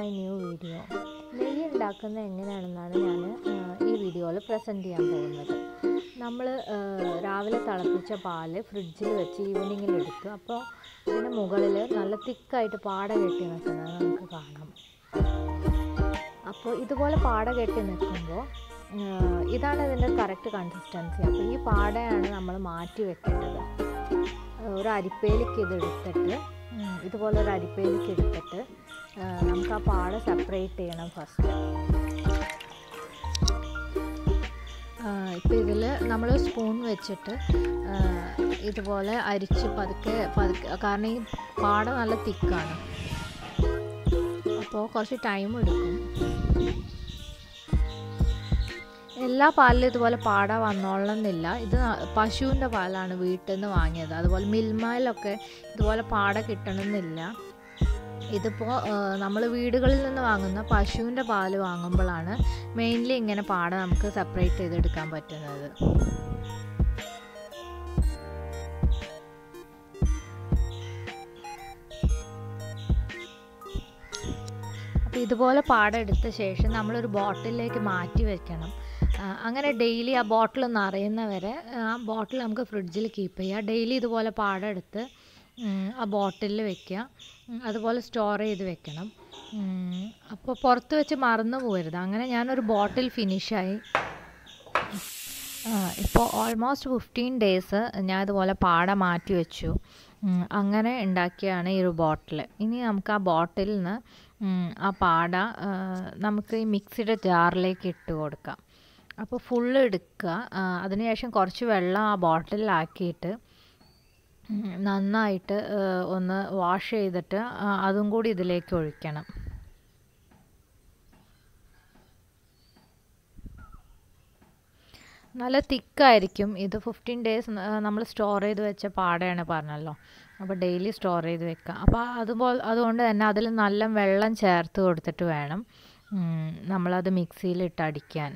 my new video നെയ്യ് ഉണ്ടാക്കുന്നത് എങ്ങനെയാണെന്നാണ് ഞാൻ ഈ വീഡിയോയിൽ പ്രസൻറ്റ് ചെയ്യാൻ പോകുന്നത് നമ്മൾ രാവിലെ തിളപ്പിച്ച പാല് ഫ്രിഡ്ജിൽ വെച്ച് ഈവനിങ്ങിൽ എടുത്തു അപ്പോൾ ഇതിന് മുകളിൽ നല്ല തിക്കായിട്ട് പാട കെട്ടി നിൽക്കുന്നത് നമുക്ക് കാണാം അപ്പോൾ ഇതുപോലെ പാട കെട്ടി നിൽക്കുമ്പോൾ ഇതാണ് ഇതിൻ്റെ കറക്റ്റ് കൺസിസ്റ്റൻസി അപ്പോൾ ഈ പാടയാണ് നമ്മൾ മാറ്റി വെക്കേണ്ടത് ഒരു അരിപ്പയിലേക്ക് ഇത് എടുത്തിട്ട് ഇതുപോലെ ഒരു അരിപ്പയിലേക്ക് എടുത്തിട്ട് നമുക്ക് ആ പാട സെപ്പറേറ്റ് ചെയ്യണം ഫസ്റ്റ് ഇപ്പോൾ ഇതിൽ നമ്മൾ സ്പൂൺ വെച്ചിട്ട് ഇതുപോലെ അരിച്ച് പതുക്കെ പതുക്കെ കാരണം ഈ പാട നല്ല തിക്കാണ് അപ്പോൾ കുറച്ച് ടൈം എടുക്കും എല്ലാ പാലിലും ഇതുപോലെ പാട വന്നോളണമെന്നില്ല ഇത് പശുവിൻ്റെ പാലാണ് വീട്ടിൽ നിന്ന് വാങ്ങിയത് അതുപോലെ മിൽമയിലൊക്കെ ഇതുപോലെ പാട കിട്ടണമെന്നില്ല ഇതിപ്പോൾ നമ്മൾ വീടുകളിൽ നിന്ന് വാങ്ങുന്ന പശുവിൻ്റെ പാല് വാങ്ങുമ്പോഴാണ് മെയിൻലി ഇങ്ങനെ പാട നമുക്ക് സെപ്പറേറ്റ് ചെയ്തെടുക്കാൻ പറ്റുന്നത് അപ്പോൾ ഇതുപോലെ പാടം എടുത്ത ശേഷം നമ്മളൊരു ബോട്ടിലേക്ക് മാറ്റി വെക്കണം അങ്ങനെ ഡെയിലി ആ ബോട്ടിൽ നിറയുന്നവരെ ആ ബോട്ടിൽ നമുക്ക് ഫ്രിഡ്ജിൽ കീപ്പ് ചെയ്യുക ഡെയിലി ഇതുപോലെ പാടം എടുത്ത് ആ ബോട്ടിലിൽ വെക്കുക അതുപോലെ സ്റ്റോർ ചെയ്ത് വെക്കണം അപ്പോൾ പുറത്ത് വെച്ച് മറന്നു പോകരുത് അങ്ങനെ ഞാനൊരു ബോട്ടിൽ ഫിനിഷായി ഇപ്പോൾ ഓൾമോസ്റ്റ് ഫിഫ്റ്റീൻ ഡേയ്സ് ഞാൻ ഇതുപോലെ പാട മാറ്റി വെച്ചു അങ്ങനെ ഉണ്ടാക്കിയാണ് ഈ ഒരു ബോട്ടിൽ ഇനി നമുക്ക് ആ ബോട്ടിൽ നിന്ന് ആ പാട നമുക്ക് ഈ മിക്സിയുടെ ജാറിലേക്ക് ഇട്ട് കൊടുക്കാം അപ്പോൾ ഫുള്ള് എടുക്കുക അതിനുശേഷം കുറച്ച് വെള്ളം ആ ബോട്ടിലാക്കിയിട്ട് നന്നായിട്ട് ഒന്ന് വാഷ് ചെയ്തിട്ട് അതും കൂടി ഇതിലേക്ക് ഒഴിക്കണം നല്ല തിക്കായിരിക്കും ഇത് ഫിഫ്റ്റീൻ ഡേയ്സ് നമ്മൾ സ്റ്റോർ ചെയ്ത് വെച്ച പാടയാണ് പറഞ്ഞല്ലോ അപ്പോൾ ഡെയിലി സ്റ്റോർ ചെയ്ത് വെക്കുക അപ്പോൾ അതുപോലെ അതുകൊണ്ട് തന്നെ അതിൽ നല്ല വെള്ളം ചേർത്ത് കൊടുത്തിട്ട് വേണം നമ്മളത് മിക്സിയിലിട്ട് അടിക്കാൻ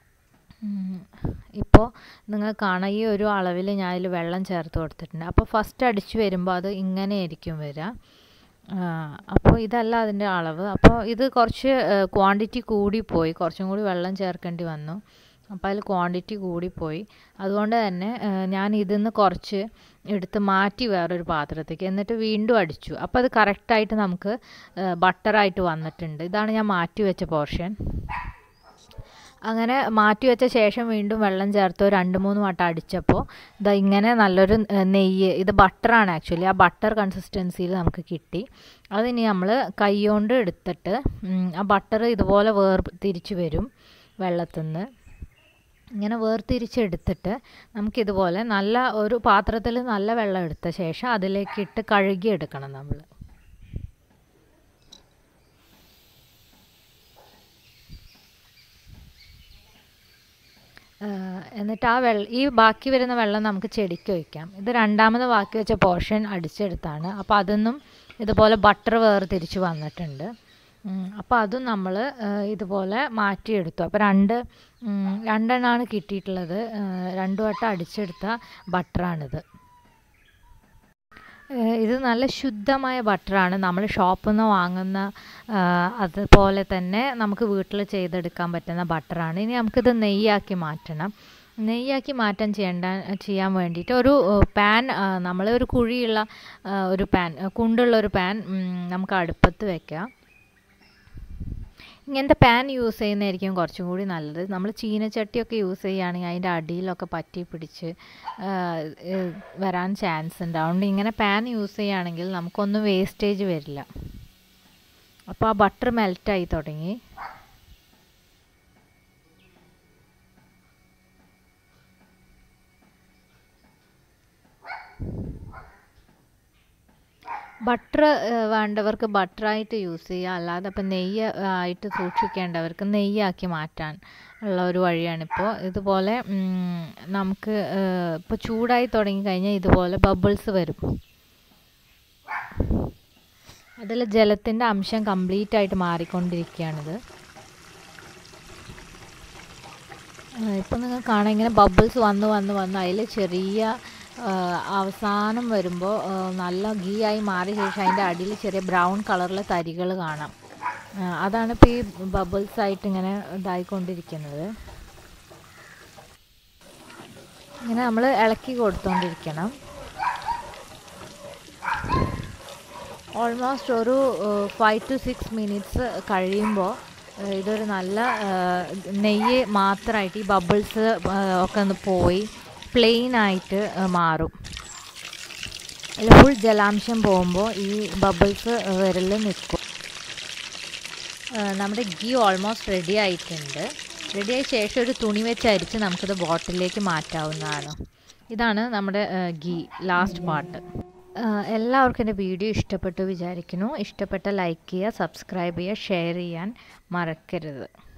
ഇപ്പോൾ നിങ്ങൾ കാണാം ഈ ഒരു അളവിൽ ഞാൻ അതിൽ വെള്ളം ചേർത്ത് കൊടുത്തിട്ടുണ്ട് അപ്പോൾ ഫസ്റ്റ് അടിച്ചു വരുമ്പോൾ അത് ഇങ്ങനെയായിരിക്കും വരിക അപ്പോൾ ഇതല്ല അതിൻ്റെ അളവ് അപ്പോൾ ഇത് കുറച്ച് ക്വാണ്ടിറ്റി കൂടിപ്പോയി കുറച്ചും കൂടി വെള്ളം ചേർക്കേണ്ടി വന്നു അപ്പോൾ അതിൽ ക്വാണ്ടിറ്റി കൂടിപ്പോയി അതുകൊണ്ട് തന്നെ ഞാൻ ഇതിൽ നിന്ന് കുറച്ച് എടുത്ത് മാറ്റി വേറൊരു പാത്രത്തേക്ക് എന്നിട്ട് വീണ്ടും അടിച്ചു അപ്പോൾ അത് കറക്റ്റായിട്ട് നമുക്ക് ബട്ടറായിട്ട് വന്നിട്ടുണ്ട് ഇതാണ് ഞാൻ മാറ്റി വെച്ച പോർഷൻ അങ്ങനെ മാറ്റി വെച്ച ശേഷം വീണ്ടും വെള്ളം ചേർത്ത് രണ്ട് മൂന്ന് വട്ടം അടിച്ചപ്പോൾ ഇതാ ഇങ്ങനെ നല്ലൊരു നെയ്യ് ഇത് ബട്ടറാണ് ആക്ച്വലി ആ ബട്ടർ കൺസിസ്റ്റൻസിയിൽ നമുക്ക് കിട്ടി അതിനി നമ്മൾ കൈകൊണ്ട് എടുത്തിട്ട് ആ ബട്ടർ ഇതുപോലെ വേർ തിരിച്ച് വരും വെള്ളത്തിൽ നിന്ന് ഇങ്ങനെ വേർതിരിച്ചെടുത്തിട്ട് നമുക്കിതുപോലെ നല്ല ഒരു പാത്രത്തിൽ നല്ല വെള്ളം എടുത്ത ശേഷം അതിലേക്ക് ഇട്ട് കഴുകിയെടുക്കണം നമ്മൾ എന്നിട്ട് ആ വെള്ളം ഈ ബാക്കി വരുന്ന വെള്ളം നമുക്ക് ചെടിക്ക് ഒഴിക്കാം ഇത് രണ്ടാമത് ബാക്കി വെച്ച പോർഷൻ അടിച്ചെടുത്താണ് അപ്പോൾ അതൊന്നും ഇതുപോലെ ബട്ടർ വേർതിരിച്ച് വന്നിട്ടുണ്ട് അപ്പോൾ അതും നമ്മൾ ഇതുപോലെ മാറ്റിയെടുത്തു അപ്പോൾ രണ്ട് രണ്ടെണ്ണമാണ് കിട്ടിയിട്ടുള്ളത് രണ്ടു വട്ടം അടിച്ചെടുത്ത ബട്ടറാണിത് ഇത് നല്ല ശുദ്ധമായ ബട്ടറാണ് നമ്മൾ ഷോപ്പിൽ നിന്ന് വാങ്ങുന്ന അതുപോലെ തന്നെ നമുക്ക് വീട്ടിൽ ചെയ്തെടുക്കാൻ പറ്റുന്ന ബട്ടറാണ് ഇനി നമുക്കിത് നെയ്യാക്കി മാറ്റണം നെയ്യാക്കി മാറ്റം ചെയ്യേണ്ട ചെയ്യാൻ വേണ്ടിയിട്ട് ഒരു പാൻ നമ്മൾ ഒരു കുഴിയുള്ള ഒരു പാൻ കുണ്ടുള്ള ഒരു പാൻ നമുക്ക് അടുപ്പത്ത് വെക്കാം ഇങ്ങനത്തെ പാൻ യൂസ് ചെയ്യുന്നതായിരിക്കും കുറച്ചും കൂടി നല്ലത് നമ്മൾ ചീനച്ചട്ടിയൊക്കെ യൂസ് ചെയ്യുകയാണെങ്കിൽ അതിൻ്റെ അടിയിലൊക്കെ പറ്റി പിടിച്ച് വരാൻ ചാൻസ് ഉണ്ട് അതുകൊണ്ട് ഇങ്ങനെ പാൻ യൂസ് ചെയ്യുകയാണെങ്കിൽ നമുക്കൊന്നും വേസ്റ്റേജ് വരില്ല അപ്പോൾ ആ ബട്ടർ മെൽറ്റായി തുടങ്ങി ബട്ടർ വേണ്ടവർക്ക് ബട്ടറായിട്ട് യൂസ് ചെയ്യുക അല്ലാതെ ഇപ്പം നെയ്യ് ആയിട്ട് സൂക്ഷിക്കേണ്ടവർക്ക് നെയ്യാക്കി മാറ്റാൻ ഉള്ള ഒരു വഴിയാണിപ്പോൾ ഇതുപോലെ നമുക്ക് ഇപ്പോൾ ചൂടായി തുടങ്ങി കഴിഞ്ഞാൽ ഇതുപോലെ ബബിൾസ് വരും അതിൽ ജലത്തിൻ്റെ അംശം കംപ്ലീറ്റ് ആയിട്ട് മാറിക്കൊണ്ടിരിക്കുകയാണിത് ഇപ്പം നിങ്ങൾ കാണാം ഇങ്ങനെ ബബിൾസ് വന്ന് വന്ന് വന്ന് അതിൽ ചെറിയ അവസാനം വരുമ്പോൾ നല്ല ഗീ ആയി മാറിയ ശേഷം അതിൻ്റെ അടിയിൽ ചെറിയ ബ്രൗൺ കളറിലെ തരികൾ കാണാം ആ, അതാണ് ഇപ്പോൾ ഈ ബബിൾസ് ആയിട്ട് ഇങ്ങനെ ഇതായിക്കൊണ്ടിരിക്കുന്നത് ഇങ്ങനെ നമ്മൾ ഇളക്കി കൊടുത്തോണ്ടിരിക്കണം ഓൾമോസ്റ്റ് ഒരു ഫൈവ് ടു സിക്സ് മിനിറ്റ്സ് കഴിയുമ്പോൾ ഇതൊരു നല്ല ആ, നെയ്യ് മാത്രമായിട്ട് ഈ ബബിൾസ് ഒക്കെ ഒന്ന് പോയി പ്ലെയിൻ ആയിട്ട് ആ, മാറും അതിൽ ഫുൾ ജലാംശം പോകുമ്പോൾ ഈ ബബിൾസ് വിരലിൽ നിൽക്കും ആ, നമ്മുടെ ഗീ ഓൾമോസ്റ്റ് റെഡി ആയിട്ടുണ്ട് റെഡി ആയ ശേഷം ഒരു തുണി വെച്ച് അരിച്ച് നമുക്കിത് ബോട്ടിലേക്ക് മാറ്റാവുന്നതാണ് ഇതാണ് നമ്മുടെ ഗീ ലാസ്റ്റ് പാർട്ട് എല്ലാവർക്കും എൻ്റെ വീഡിയോ ഇഷ്ടപ്പെട്ടു വിചാരിക്കുന്നു ഇഷ്ടപ്പെട്ട ലൈക്ക് ചെയ്യുക സബ്സ്ക്രൈബ് ചെയ്യുക ഷെയർ ചെയ്യാൻ മറക്കരുത്